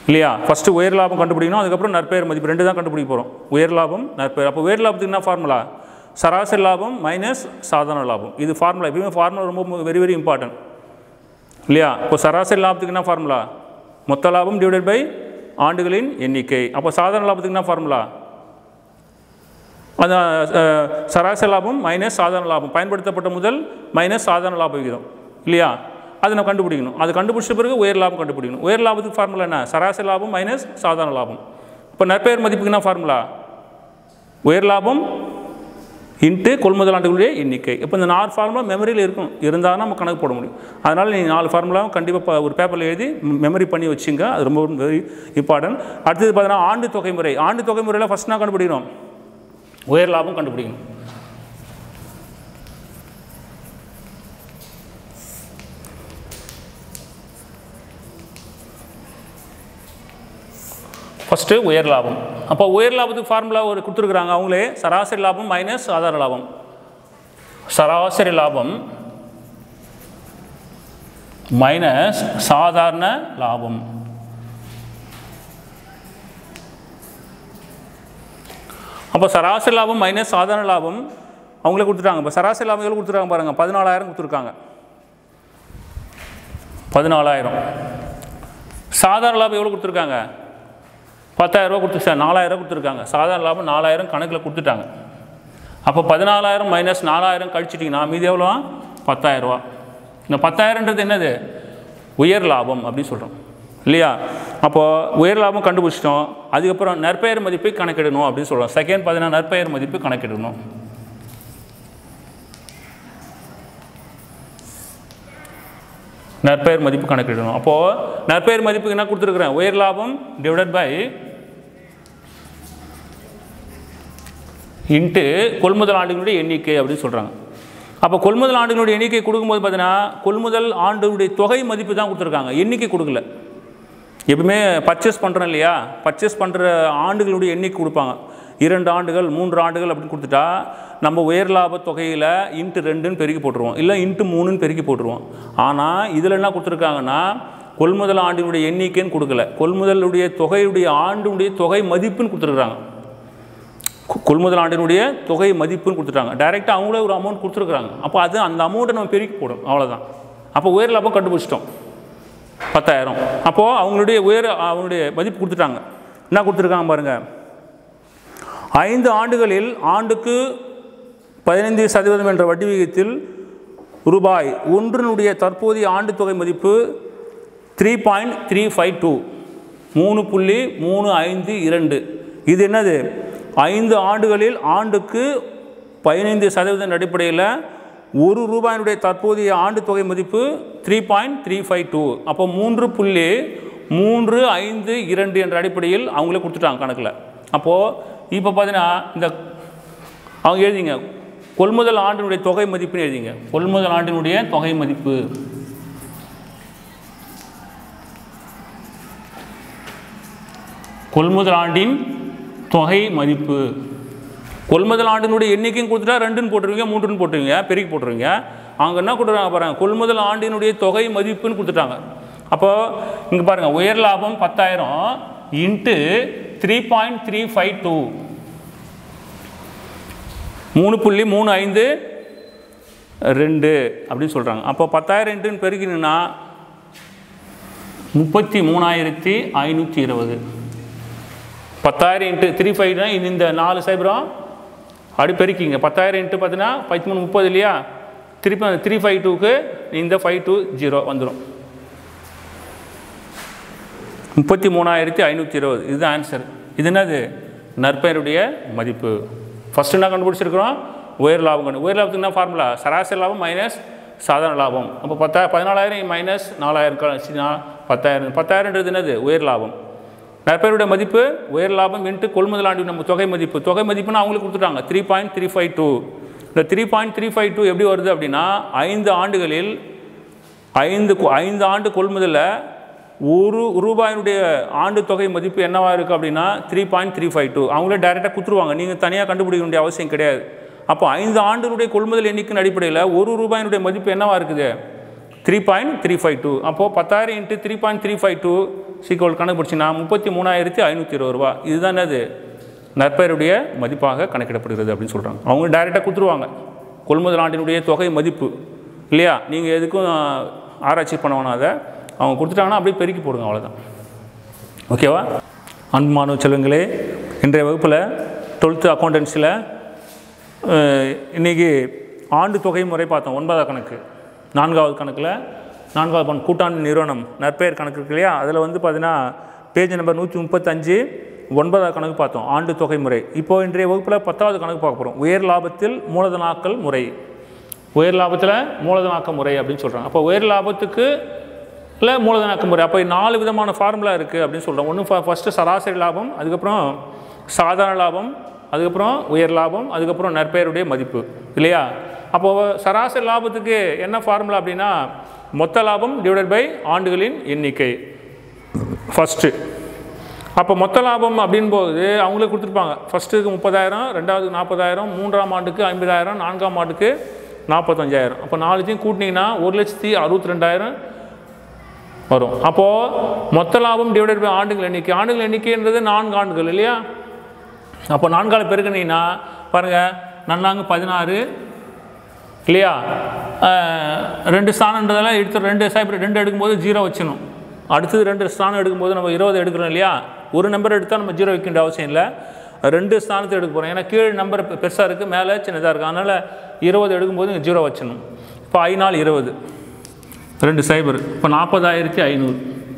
இல்லையா ஃபஸ்ட்டு உயர் லாபம் கண்டுபிடிக்கணும் அதுக்கப்புறம் நற்பெயர் மதிப்பு ரெண்டு தான் கண்டுபிடிக்க போகிறோம் உயர் லாபம் நற்பெயர் அப்போ உயர் லாபத்துக்கு என்ன ஃபார்முலா சராசரி லாபம் மைனஸ் சாதாரண லாபம் இது ஃபார்முலா எப்பயுமே ஃபார்முலா ரொம்ப வெரி வெரி இம்பார்ட்டன்ட் இல்லையா இப்போ சராசரி லாபத்துக்கு என்ன ஃபார்முலா மொத்த லாபம் டிவைடட் பை ஆண்டுகளின் எண்ணிக்கை அப்போ சாதாரண லாபத்துக்கு என்ன ஃபார்முலா அந்த அஹ், சராசரி லாபம் மைனஸ் சாதாரண லாபம் பயன்படுத்தப்பட்ட முதல் மைனஸ் சாதாரண லாப விகிதம் இல்லையா அதை நம்ம கண்டுபிடிக்கணும் அது கண்டுபிடிச்ச பிறகு உயர் லாபம் கண்டுபிடிக்கணும் உயர் லாபத்துக்கு ஃபார்முலா என்ன சராசரி லாபம் மைனஸ் சாதாரண லாபம் இப்போ நற்பெயர் மதிப்புக்கு என்ன ஃபார்முலா உயர் லாபம் இன்ட்டு கொள்முதல் ஆண்டுகளுடைய எண்ணிக்கை இப்போ இந்த நாலு ஃபார்முலா மெமரியில் இருக்கும் இருந்தால் நம்ம கணக்கு போட முடியும் அதனால் நீங்கள் நாலு ஃபார்முலாவும் கண்டிப்பாக ஒரு பேப்பரில் எழுதி மெமரி பண்ணி வச்சுங்க அது ரொம்ப வெரி இம்பார்ட்டன்ட் அடுத்தது பார்த்தீங்கன்னா ஆண்டு தொகை முறை ஆண்டு தொகை முறையில் ஃபஸ்ட் நான் கண்டுபிடிக்கணும் உயர் லாபம் கண்டுபிடிக்கணும் ஃபஸ்ட்டு உயர் லாபம் அப்போ உயர் லாபத்துக்கு ஃபார்முலா ஒரு கொடுத்துருக்குறாங்க அவங்களே சராசரி லாபம் மைனஸ் சாதாரண லாபம் சராசரி லாபம் மைனஸ் சாதாரண லாபம் அப்போ சராசரி லாபம் மைனஸ் சாதாரண லாபம் அவங்களே கொடுத்துட்டாங்க இப்போ சராசரி லாபம் எவ்வளோ கொடுத்துருக்காங்க பாருங்கள் பதினாலாயிரம் கொடுத்துருக்காங்க பதினாலாயிரம் சாதாரண லாபம் எவ்வளோ கொடுத்துருக்காங்க பத்தாயிரரூபா கொடுத்து நாலாயிரம் கொடுத்துருக்காங்க சாதாரண லாபம் நாலாயிரம் கணக்கில் கொடுத்துட்டாங்க அப்போ பதினாலாயிரம் மைனஸ் நாலாயிரம் கழிச்சிட்டிங்கன்னா மீதி எவ்வளோ பத்தாயிரரூபா இந்த பத்தாயிரன்றது என்னது உயர் லாபம் அப்படின்னு சொல்கிறோம் இல்லையா அப்போது உயர் லாபம் கண்டுபிடிச்சிட்டோம் அதுக்கப்புறம் நற்பெயர் மதிப்பை கணக்கிடணும் அப்படின்னு சொல்கிறோம் செகண்ட் பார்த்தீங்கன்னா நற்பெயர் மதிப்பு கணக்கிடணும் நற்பெயர் மதிப்பு கணக்கிடணும் அப்போது நற்பெயர் மதிப்புக்கு என்ன கொடுத்துருக்குறேன் உயர் லாபம் டிவைடட் பை இன்ட்டு கொள்முதல் ஆண்டுகளுடைய எண்ணிக்கை அப்படின்னு சொல்கிறாங்க அப்போ கொள்முதல் ஆண்டுகளுடைய எண்ணிக்கை கொடுக்கும்போது பார்த்தீங்கன்னா கொள்முதல் ஆண்டுடைய தொகை மதிப்பு தான் கொடுத்துருக்காங்க எண்ணிக்கை கொடுக்கல எப்பவுமே பர்ச்சேஸ் பண்ணுறோம் இல்லையா பர்ச்சேஸ் பண்ணுற ஆண்டுகளுடைய எண்ணிக்கை கொடுப்பாங்க இரண்டு ஆண்டுகள் மூன்று ஆண்டுகள் அப்படின்னு கொடுத்துட்டா நம்ம உயர் லாப தொகையில் இன்ட்டு ரெண்டுன்னு பெருக்கி போட்டுருவோம் இல்லை இன்ட்டு மூணுன்னு பெருக்கி போட்டுருவோம் ஆனால் இதில் என்ன கொடுத்துருக்காங்கன்னா கொள்முதல் ஆண்டினுடைய எண்ணிக்கைன்னு கொடுக்கல கொள்முதலுடைய தொகையுடைய ஆண்டுடைய தொகை மதிப்புன்னு கொடுத்துருக்குறாங்க கொ- கொள்முதல் ஆண்டினுடைய தொகை மதிப்புன்னு கொடுத்துட்டாங்க டைரெக்டாக அவங்களே ஒரு அமௌண்ட் கொடுத்துருக்குறாங்க அப்போ அது அந்த அமௌண்ட்டை நம்ம பெருக்கி போடும் அவ்வளோதான் அப்போ உயர் லாபம் கண்டுபிடிச்சிட்டோம் பத்தாயிரம் அப்போது அவங்களுடைய உயர் அவங்களுடைய மதிப்பு கொடுத்துட்டாங்க என்ன கொடுத்துருக்காங்க பாருங்கள் ஐந்து ஆண்டுகளில் ஆண்டுக்கு பதினைந்து சதவீதம் என்ற வட்டி விகிதத்தில் ரூபாய் ஒன்றினுடைய தற்போதைய ஆண்டு தொகை மதிப்பு three point three five two மூணு புள்ளி மூணு ஐந்து இரண்டு இது என்னது ஐந்து ஆண்டுகளில் ஆண்டுக்கு பதினைந்து சதவீதம் அடிப்படையில் ஒரு ரூபாயினுடைய தற்போதைய ஆண்டு தொகை மதிப்பு three point three five two அப்போ மூன்று புள்ளி மூன்று ஐந்து இரண்டு என்ற அடிப்படையில் அவங்களே கொடுத்துட்டாங்க கணக்கில் அப்போது இப்போ பார்த்தீங்கன்னா இந்த அவங்க எழுதிங்க கொள்முதல் ஆண்டினுடைய தொகை மதிப்புன்னு எழுதிங்க கொள்முதல் ஆண்டினுடைய தொகை மதிப்பு கொள்முதல் ஆண்டின் தொகை மதிப்பு கொள்முதல் ஆண்டினுடைய எண்ணிக்கையும் கொடுத்துட்டா ரெண்டுன்னு போட்டுருவீங்க மூன்றுன்னு போட்டுருவீங்க பெருக்கி போட்டுருவீங்க அவங்க என்ன கொடுக்குறாங்க பாருங்க கொள்முதல் ஆண்டினுடைய தொகை மதிப்புன்னு கொடுத்துட்டாங்க அப்போ இங்கே பாருங்கள் உயர் லாபம் பத்தாயிரம் into three point three five two மூணு புள்ளி மூணு ஐந்து ரெண்டு அப்படின்னு சொல்கிறாங்க அப்போ பத்தாயிரம் இன்ட்டுன்னு பெருக்கினா முப்பத்தி மூணாயிரத்தி ஐநூற்றி இருபது பத்தாயிரம் இன்ட்டு த்ரீ ஃபைவ்னா இந்த நாலு சைபரம் அப்படி பெருக்கிங்க பத்தாயிரம் இன்ட்டு பார்த்தீங்கன்னா பதிமூணு முப்பது இல்லையா திருப்பி அந்த த்ரீ ஃபைவ் டூக்கு இந்த ஃபைவ் டூ ஜீரோ வந்துடும் முப்பத்தி மூணாயிரத்தி ஐநூற்றி இருபது இதுதான் ஆன்சர் இது என்னது நற்பெயருடைய மதிப்பு ஃபஸ்ட்டு என்ன கண்டுபிடிச்சிருக்கிறோம் உயர் லாபம் கண்டு உயர் லாபத்துக்கு என்ன ஃபார்முலா சராசரி லாபம் மைனஸ் சாதாரண லாபம் அப்போ பத்தா பதினாலாயிரம் மைனஸ் நாலாயிரம் கழிச்சுனா பத்தாயிரம் பத்தாயிரம்ன்றது என்னது உயர் லாபம் நற்பெயருடைய மதிப்பு உயர் லாபம் இன்ட்டு கொள்முதல் ஆண்டு நம்ம தொகை மதிப்பு தொகை மதிப்புன்னு அவங்களுக்கு கொடுத்துட்டாங்க three point three five two இந்த three point three five two எப்படி வருது அப்படின்னா ஐந்து ஆண்டுகளில் ஐந்து கொ- ஐந்து ஆண்டு கொள்முதலில் ஒரு ரூபாயினுடைய ஆண்டு தொகை மதிப்பு என்னவா இருக்குது அப்படின்னா three point three five two அவங்களே டைரெக்டாக கொடுத்துருவாங்க நீங்கள் தனியாக கண்டுபிடிக்க வேண்டிய அவசியம் கிடையாது அப்போ ஐந்து ஆண்டுடைய கொள்முதல் எண்ணிக்கையின் அடிப்படையில் ஒரு ரூபாயினுடைய மதிப்பு என்னவா இருக்குது three point three five two அப்போது பத்தாயிரம் into three point three five two சீக்கோல் கணக்கு பிடிச்சின்னா முப்பத்தி மூணாயிரத்தி ஐநூற்றி இருபது ரூபா இதுதான் என்னது நற்பெயருடைய மதிப்பாக கணக்கிடப்படுகிறது அப்படின்னு சொல்கிறாங்க அவங்க டைரெக்டாக கொடுத்துருவாங்க கொள்முதல் ஆண்டினுடைய தொகை மதிப்பு இல்லையா நீங்கள் எதுக்கும் ஆராய்ச்சி பண்ண வேணாம் அதை அவங்க கொடுத்துட்டாங்கன்னா அப்படியே பெருக்கி போடுங்க அவ்வளோதான் ஓகேவா அன்பு மாணவ செல்வங்களே இன்றைய வகுப்பில் டுவெல்த்து அக்கௌண்டன்சியில் இன்றைக்கி ஆண்டு தொகை முறை பார்த்தோம் ஒன்பதாவது கணக்கு நான்காவது கணக்கில் நான்காவது பண் கூட்டாண்டு நிறுவனம் நற்பெயர் கணக்கு இருக்கு இல்லையா அதில் வந்து பார்த்தீங்கன்னா பேஜ் நம்பர் நூற்றி முப்பத்தஞ்சு ஒன்பதாவது கணக்கு பார்த்தோம் ஆண்டு தொகை முறை இப்போது இன்றைய வகுப்பில் பத்தாவது கணக்கு பார்க்க போகிறோம் உயர் லாபத்தில் மூலதனாக்கல் முறை உயர் லாபத்தில் மூலதனாக்க முறை அப்படின்னு சொல்கிறாங்க அப்போ உயர் லாபத்துக்கு இல்லை மூலதனாக்க முறை அப்போ நாலு விதமான ஃபார்முலா இருக்குது அப்படின்னு சொல்கிறோம் ஒன்று ஃபஸ்ட்டு சராசரி லாபம் அதுக்கப்புறம் சாதாரண லாபம் அதுக்கப்புறம் உயர் லாபம் அதுக்கப்புறம் நற்பெயருடைய மதிப்பு இல்லையா அப்போது சராசரி லாபத்துக்கு என்ன ஃபார்முலா அப்படின்னா மொத்த லாபம் டிவைடட் பை ஆண்டுகளின் எண்ணிக்கை ஃபஸ்ட்டு அப்போ மொத்த லாபம் அப்படின் போது அவங்களே கொடுத்துருப்பாங்க ஃபஸ்ட்டுக்கு முப்பதாயிரம் ரெண்டாவதுக்கு நாற்பதாயிரம் மூன்றாம் ஆண்டுக்கு ஐம்பதாயிரம் நான்காம் ஆண்டுக்கு நாற்பத்தஞ்சாயிரம் அப்போ நாலுத்தையும் கூட்டினீங்கன்னா ஒரு லட்சத்தி அறுபத்தி ரெண்டாயிரம் வரும் அப்போது மொத்த லாபம் டிவைடட் பை ஆண்டுகள் எண்ணிக்கை ஆண்டுகள் எண்ணிக்கைன்றது நான்கு ஆண்டுகள் இல்லையா அப்போ நான்கால பெருக்குனீங்கன்னா பாருங்கள் நன்னாங்க பதினாறு இல்லையா அஹ், ரெண்டு ஸ்தானன்றதெல்லாம் எடுத்து ரெண்டு சைபர் ரெண்டு எடுக்கும்போது ஜீரோ வச்சிடணும் அடுத்தது ரெண்டு ஸ்தானம் எடுக்கும்போது நம்ம இருபது எடுக்கிறோம் இல்லையா ஒரு நம்பர் எடுத்தால் நம்ம ஜீரோ வைக்க வேண்டிய அவசியம் இல்லை ரெண்டு ஸ்தானத்தை எடுக்க போகிறோம் ஏன்னா கீழ் நம்பர் பெருசாக இருக்குது மேலே சின்னதாக இருக்குது அதனால் இருபது எடுக்கும்போது இங்கே ஜீரோ வச்சிடணும் இப்போ ஐ நாள் இருபது ரெண்டு சைபர் இப்போ நாற்பதாயிரத்தி ஐநூறு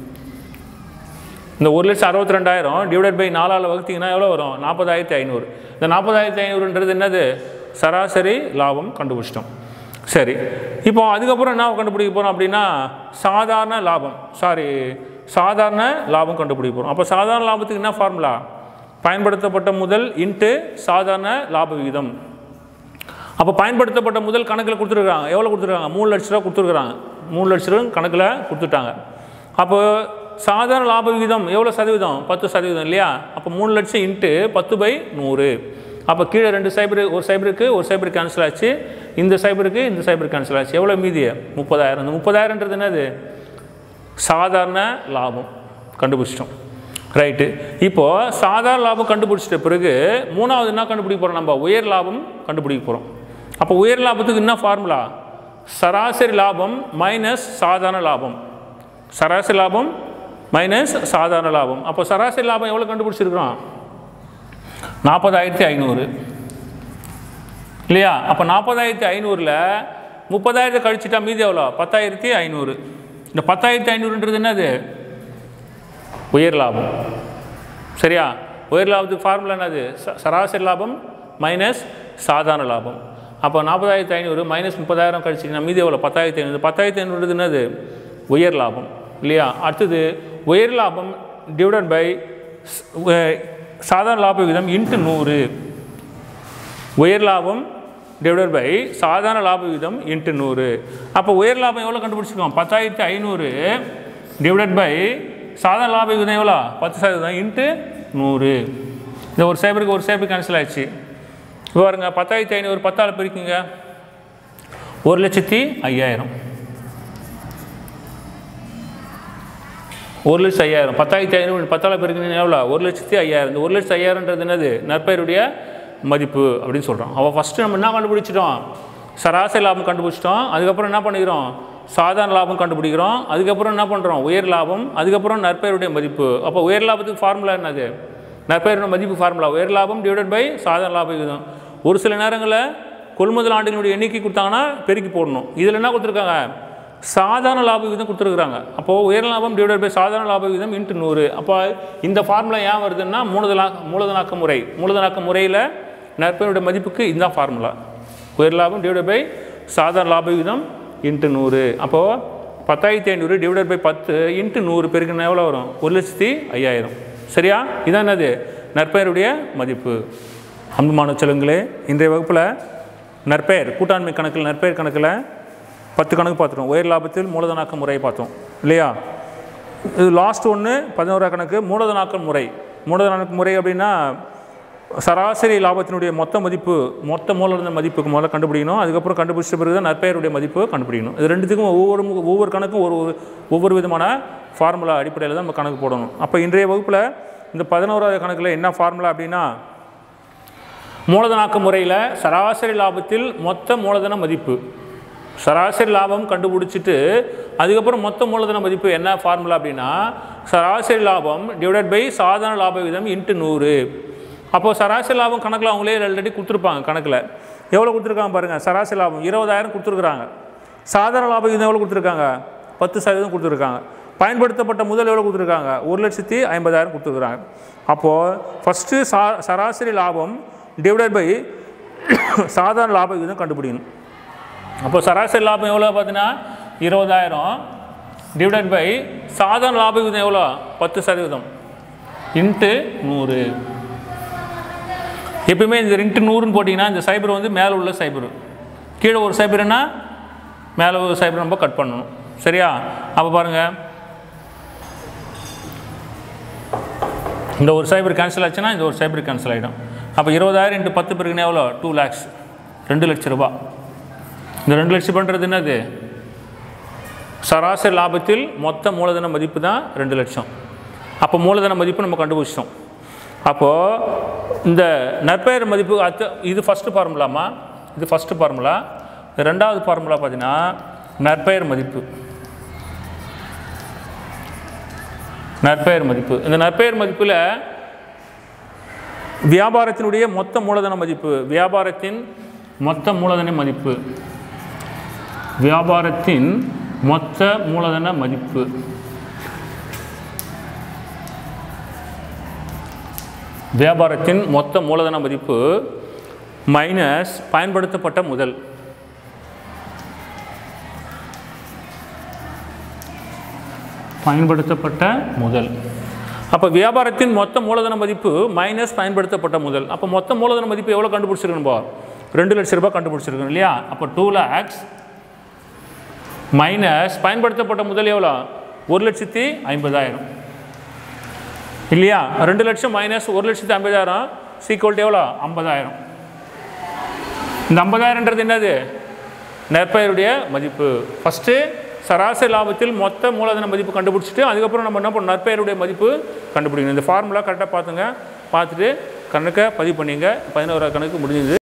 இந்த ஒரு லட்சம் அறுபத்தி ரெண்டாயிரம் டிவைடட் பை நாலால் வகுத்தீங்கன்னா எவ்வளோ வரும் நாற்பதாயிரத்தி ஐநூறு இந்த நாற்பதாயிரத்தி ஐநூறுன்றது என்னது சராசரி லாபம் கண்டுபிடிச்சிட்டோம் சரி இப்போ அதுக்கப்புறம் என்ன கண்டுபிடிக்க போகிறோம் அப்படின்னா சாதாரண லாபம் சாரி சாதாரண லாபம் கண்டுபிடிக்க போகிறோம் அப்போ சாதாரண லாபத்துக்கு என்ன ஃபார்முலா பயன்படுத்தப்பட்ட முதல் இன்ட்டு சாதாரண லாப விகிதம் அப்போ பயன்படுத்தப்பட்ட முதல் கணக்கில் கொடுத்துருக்காங்க எவ்வளோ கொடுத்துருக்காங்க மூணு லட்ச ரூபா கொடுத்துருக்குறாங்க மூணு லட்ச ரூபா கணக்கில் கொடுத்துட்டாங்க அப்போ சாதாரண லாப விகிதம் எவ்வளோ சதவீதம் பத்து சதவீதம் இல்லையா அப்போ மூணு லட்சம் இன்ட்டு பத்து பை நூறு அப்போ கீழே ரெண்டு சைபர் ஒரு சைபருக்கு ஒரு சைபர் கேன்சல் ஆச்சு இந்த சைபருக்கு இந்த சைபர் கேன்சல் ஆச்சு எவ்வளோ மீதி முப்பதாயிரம் இந்த முப்பதாயிரன்றது என்னது சாதாரண லாபம் கண்டுபிடிச்சிட்டோம் ரைட்டு இப்போது சாதாரண லாபம் கண்டுபிடிச்சிட்ட பிறகு மூணாவது என்ன கண்டுபிடிக்க போகிறோம் நம்ம உயர் லாபம் கண்டுபிடிக்க போகிறோம் அப்போ உயர் லாபத்துக்கு என்ன ஃபார்முலா சராசரி லாபம் மைனஸ் சாதாரண லாபம் சராசரி லாபம் மைனஸ் சாதாரண லாபம் அப்போ சராசரி லாபம் எவ்வளோ கண்டுபிடிச்சிருக்கிறோம் நாற்பதாயிரத்தி ஐநூறு இல்லையா அப்போ நாற்பதாயிரத்தி ஐநூறில் முப்பதாயிரத்தை கழிச்சிட்டா மீதி எவ்வளோ பத்தாயிரத்தி ஐநூறு இந்த பத்தாயிரத்தி ஐநூறுன்றது என்னது உயர் லாபம் சரியா உயர் லாபத்துக்கு ஃபார்முலா என்னது ச- சராசரி லாபம் மைனஸ் சாதாரண லாபம் அப்போ நாற்பதாயிரத்தி ஐநூறு மைனஸ் முப்பதாயிரம் கழிச்சிங்கன்னா மீதி எவ்வளோ பத்தாயிரத்தி ஐநூறு பத்தாயிரத்தி ஐநூறுறது என்னது உயர் லாபம் இல்லையா அடுத்தது உயர் லாபம் டிவைடட் பை சாதாரண லாப விகிதம் இன்ட்டு நூறு உயர் லாபம் டிவைடட் பை சாதாரண லாப விகிதம் இன்ட்டு நூறு அப்போ உயர் லாபம் எவ்வளோ கண்டுபிடிச்சிருக்கோம் பத்தாயிரத்தி ஐநூறு டிவைடட் பை சாதாரண லாப விகிதம் எவ்வளோ பத்து சதவீதம் இன்ட்டு நூறு இந்த ஒரு சைபருக்கு ஒரு சைபர் கேன்சல் ஆயிடுச்சு இப்போ பாருங்க பத்தாயிரத்தி ஐநூறு பத்தால் பிரிக்குங்க ஒரு லட்சத்தி ஐயாயிரம் ஒரு லட்சத்தி ஐயாயிரம் பத்தாயிரத்தி ஐநூறு பத்தாயிரம் பேருக்கு எவ்வளோ ஒரு லட்சத்தி ஐயாயிரம் இந்த ஒரு லட்சத்தி ஐயாயிரன்றது என்னது நற்பெயருடைய மதிப்பு அப்படின்னு சொல்கிறோம் அவள் ஃபஸ்ட்டு நம்ம என்ன கண்டுபிடிச்சிட்டோம் சராசரி லாபம் கண்டுபிடிச்சிட்டோம் அதுக்கப்புறம் என்ன பண்ணிக்கிறோம் சாதாரண லாபம் கண்டுபிடிக்கிறோம் அதுக்கப்புறம் என்ன பண்ணுறோம் உயர் லாபம் அதுக்கப்புறம் நற்பெயருடைய மதிப்பு அப்போ உயர் லாபத்துக்கு ஃபார்முலா என்னது நற்பெயருடைய மதிப்பு ஃபார்முலா உயர் லாபம் டிவைடட் பை சாதாரண லாப விகிதம் ஒரு சில நேரங்களில் கொள்முதல் ஆண்டினுடைய எண்ணிக்கை கொடுத்தாங்கன்னா பெருக்கி போடணும் இதில் என்ன கொடுத்துருக்காங்க சாதாரண லாப விகிதம் கொடுத்துருக்குறாங்க அப்போது உயர் லாபம் டிவைடட் பை சாதாரண லாப விகிதம் இன்ட்டு நூறு அப்போ இந்த ஃபார்முலா ஏன் வருதுன்னா மூலதனா மூலதனாக்க முறை மூலதனாக்க முறையில் நற்பெயருடைய மதிப்புக்கு இதுதான் ஃபார்முலா உயர் லாபம் டிவைடட் பை சாதாரண லாப விகிதம் இன்ட்டு நூறு அப்போது பத்தாயிரத்தி ஐநூறு டிவைடட் பை பத்து இன்ட்டு நூறு பெருக்குன்னா எவ்வளோ வரும் ஒரு லட்சத்தி ஐயாயிரம் சரியா இதான் என்னது நற்பெயருடைய மதிப்பு அன்பு மாணவ செல்வங்களே இன்றைய வகுப்பில் நற்பெயர் கூட்டாண்மை கணக்கில் நற்பெயர் கணக்கில் பத்து கணக்கு பார்த்துட்டோம் உயர் லாபத்தில் மூலதனாக்க முறையை பார்த்தோம் இல்லையா இது லாஸ்ட் ஒன்று பதினோரா கணக்கு மூலதனாக்க முறை மூலதனாக்க முறை அப்படின்னா சராசரி லாபத்தினுடைய மொத்த மதிப்பு மொத்த மூலதன மதிப்புக்கு முதல்ல கண்டுபிடிக்கணும் அதுக்கப்புறம் கண்டுபிடிச்ச பிறகு தான் நற்பெயருடைய மதிப்பு கண்டுபிடிக்கணும் இது ரெண்டுத்துக்கும் ஒவ்வொரு மு- ஒவ்வொரு கணக்கும் ஒரு ஒரு- ஒவ்வொரு விதமான ஃபார்முலா அடிப்படையில் தான் நம்ம கணக்கு போடணும் அப்போ இன்றைய வகுப்பில் இந்த பதினோராவது கணக்கில் என்ன ஃபார்முலா அப்படின்னா மூலதனாக்க முறையில் சராசரி லாபத்தில் மொத்த மூலதன மதிப்பு சராசரி லாபம் கண்டுபிடிச்சிட்டு அதுக்கப்புறம் மொத்த மூலதன மதிப்பு என்ன ஃபார்முலா அப்படின்னா சராசரி லாபம் டிவைடட் பை சாதாரண லாப விதம் இன்ட்டு நூறு அப்போது சராசரி லாபம் கணக்கில் அவங்களே ஆல்ரெடி கொடுத்துருப்பாங்க கணக்கில் எவ்வளோ கொடுத்துருக்காங்க பாருங்கள் சராசரி லாபம் இருபதாயிரம் கொடுத்துருக்குறாங்க சாதாரண லாப விதம் எவ்வளோ கொடுத்துருக்காங்க பத்து சதவீதம் கொடுத்துருக்காங்க பயன்படுத்தப்பட்ட முதல் எவ்வளோ கொடுத்துருக்காங்க ஒரு லட்சத்தி ஐம்பதாயிரம் கொடுத்துருக்குறாங்க அப்போது ஃபஸ்ட்டு சா சராசரி லாபம் டிவைடட் பை சாதாரண லாப விகிதம் கண்டுபிடிக்கணும் அப்போ சராசரி லாபம் எவ்வளோ பார்த்தீங்கன்னா இருபதாயிரம் டிவைடட் பை சாதாரண லாப விகிதம் எவ்வளோ பத்து சதவீதம் இன்ட்டு நூறு எப்பயுமே இந்த இன்ட்டு நூறுன்னு போட்டிங்கன்னா இந்த சைபர் வந்து மேலே உள்ள சைபர் கீழே ஒரு சைபர்னா மேலே ஒரு சைபர் நம்ம கட் பண்ணணும் சரியா அப்போ பாருங்கள் இந்த ஒரு சைபர் கேன்சல் ஆச்சுன்னா இந்த ஒரு சைபர் கேன்சல் ஆகிடும் அப்போ இருபதாயிரம் இன்ட்டு பத்து பேருக்குன்னு எவ்வளோ டூ லேக்ஸ் ரெண்டு லட்ச ரூபா இந்த ரெண்டு லட்சம் பண்ணுறது என்னது சராசரி லாபத்தில் மொத்த மூலதன மதிப்பு தான் ரெண்டு லட்சம் அப்போ மூலதன மதிப்பு நம்ம கண்டுபிடிச்சிட்டோம் அப்போது இந்த நற்பெயர் மதிப்பு அத்த இது ஃபஸ்ட்டு ஃபார்முலாமா இது ஃபஸ்ட்டு ஃபார்முலா ரெண்டாவது ஃபார்முலா பார்த்தீங்கன்னா நற்பெயர் மதிப்பு நற்பெயர் மதிப்பு இந்த நற்பெயர் மதிப்பில் வியாபாரத்தினுடைய மொத்த மூலதன மதிப்பு வியாபாரத்தின் மொத்த மூலதன மதிப்பு வியாபாரத்தின் மொத்த மூலதன மதிப்பு வியாபாரத்தின் மொத்த மூலதன மதிப்பு மைனஸ் பயன்படுத்தப்பட்ட முதல் பயன்படுத்தப்பட்ட முதல் அப்போ வியாபாரத்தின் மொத்த மூலதன மதிப்பு மைனஸ் பயன்படுத்தப்பட்ட முதல் அப்போ மொத்த மூலதன மதிப்பு எவ்வளோ கண்டுபிடிச்சிருக்கணும்பா ரெண்டு லட்ச ரூபாய் கண்டுபிடிச்சிருக்கணும் இல்லையா அப்போ டூ லேக்ஸ் மைனஸ் பயன்படுத்தப்பட்ட முதல் எவ்வளோ ஒரு லட்சத்தி ஐம்பதாயிரம் இல்லையா ரெண்டு லட்சம் மைனஸ் ஒரு லட்சத்தி ஐம்பதாயிரம் சீக்வல்ட்டு எவ்வளோ ஐம்பதாயிரம் இந்த ஐம்பதாயிரன்றது என்னது நற்பெயருடைய மதிப்பு ஃபஸ்ட்டு சராசரி லாபத்தில் மொத்த மூலதன மதிப்பு கண்டுபிடிச்சிட்டு அதுக்கப்புறம் நம்ம என்ன பண்ணணும் நற்பெயருடைய மதிப்பு கண்டுபிடிக்கணும் இந்த ஃபார்முலா கரெக்டாக பார்த்துங்க பார்த்துட்டு கணக்கை பதிவு பண்ணிங்க பதினோரா கணக்கு முடிஞ்சது